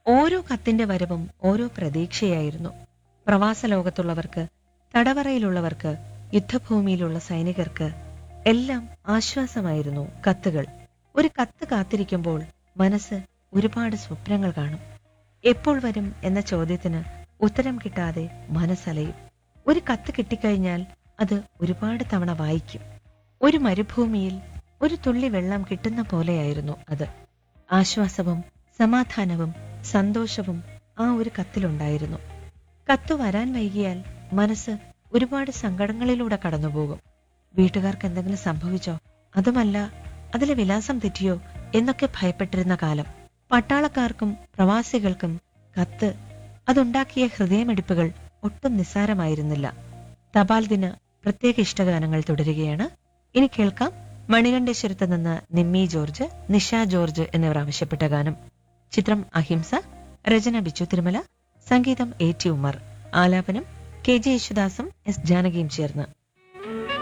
ഓരോ കത്തിന്റെ വരവും ഓരോ പ്രതീക്ഷയായിരുന്നു പ്രവാസ ലോകത്തുള്ളവർക്ക് തടവറയിലുള്ളവർക്ക് യുദ്ധഭൂമിയിലുള്ള സൈനികർക്ക് എല്ലാം ആശ്വാസമായിരുന്നു കത്തുകൾ ഒരു കത്ത് കാത്തിരിക്കുമ്പോൾ മനസ്സ് ഒരുപാട് സ്വപ്നങ്ങൾ കാണും എപ്പോൾ വരും എന്ന ചോദ്യത്തിന് ഉത്തരം കിട്ടാതെ മനസ്സലയും ഒരു കത്ത് കിട്ടിക്കഴിഞ്ഞാൽ അത് ഒരുപാട് തവണ വായിക്കും ഒരു മരുഭൂമിയിൽ ഒരു തുള്ളി വെള്ളം കിട്ടുന്ന പോലെയായിരുന്നു അത് ആശ്വാസവും സമാധാനവും സന്തോഷവും ആ ഒരു കത്തിലുണ്ടായിരുന്നു കത്ത് വരാൻ വൈകിയാൽ മനസ്സ് ഒരുപാട് സങ്കടങ്ങളിലൂടെ കടന്നുപോകും വീട്ടുകാർക്ക് എന്തെങ്കിലും സംഭവിച്ചോ അതുമല്ല അതിലെ വിലാസം തെറ്റിയോ എന്നൊക്കെ ഭയപ്പെട്ടിരുന്ന കാലം പട്ടാളക്കാർക്കും പ്രവാസികൾക്കും കത്ത് അതുണ്ടാക്കിയ ഹൃദയമിടിപ്പുകൾ ഒട്ടും നിസ്സാരമായിരുന്നില്ല തപാൽ ദിന പ്രത്യേക ഇഷ്ടഗാനങ്ങൾ തുടരുകയാണ് ഇനി കേൾക്കാം മണികണ്ഠേശ്വരത്ത് നിന്ന് നിമ്മി ജോർജ് നിഷ ജോർജ് എന്നിവർ ആവശ്യപ്പെട്ട ഗാനം ചിത്രം അഹിംസ രചന ബിച്ചു തിരുമല സംഗീതം എ ടി ഉമർ ആലാപനം കെ ജെ യേശുദാസും എസ് ജാനകിയും ചേർന്ന്